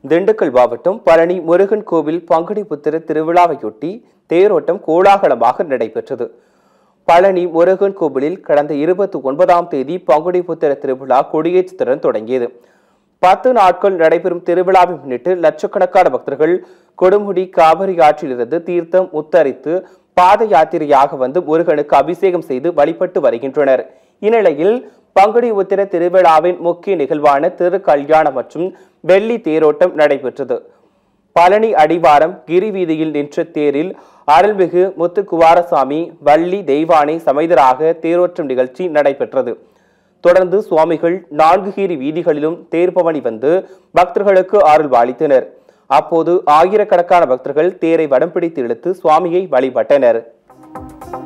திண்டுக்கல் மாவட்டம் பழனி முருகன் கோவில் பங்குனி புத்திர திருவிழாவையொட்டி தேரோட்டம் கோலாகலமாக நடைபெற்றது பழனி முருகன் கோவிலில் கடந்த இருபத்தி ஒன்பதாம் தேதி பங்குனி புத்திர திருவிழா கொடியேற்றத்துடன் தொடங்கியது பத்து நாட்கள் நடைபெறும் திருவிழாவை முன்னிட்டு லட்சக்கணக்கான பக்தர்கள் கொடுமுடி காவிரி ஆற்றிலிருந்து தீர்த்தம் உத்தரித்து பாத யாத்திரையாக வந்து முருகனுக்கு அபிஷேகம் செய்து வழிபட்டு வருகின்றனர் இந்நிலையில் பங்குனி உத்திர திருவிழாவின் முக்கிய நிகழ்வான திருக்கல்யாணம் மற்றும் வெள்ளி தேரோட்டம் நடைபெற்றது பழனி அடிவாரம் கிரி வீதியில் நின்ற தேரில் அருள்மிகு முத்துக்குமாரசாமி வள்ளி தெய்வானை சமைதராக தேரோட்டம் நிகழ்ச்சி நடைபெற்றது தொடர்ந்து சுவாமிகள் நான்கு கீரி வீதிகளிலும் தேர்பவனி வந்து பக்தர்களுக்கு அருள் பாலித்தனர் அப்போது ஆயிரக்கணக்கான பக்தர்கள் தேரை வடம் பிடித்து இழுத்து சுவாமியை வழிபட்டனர்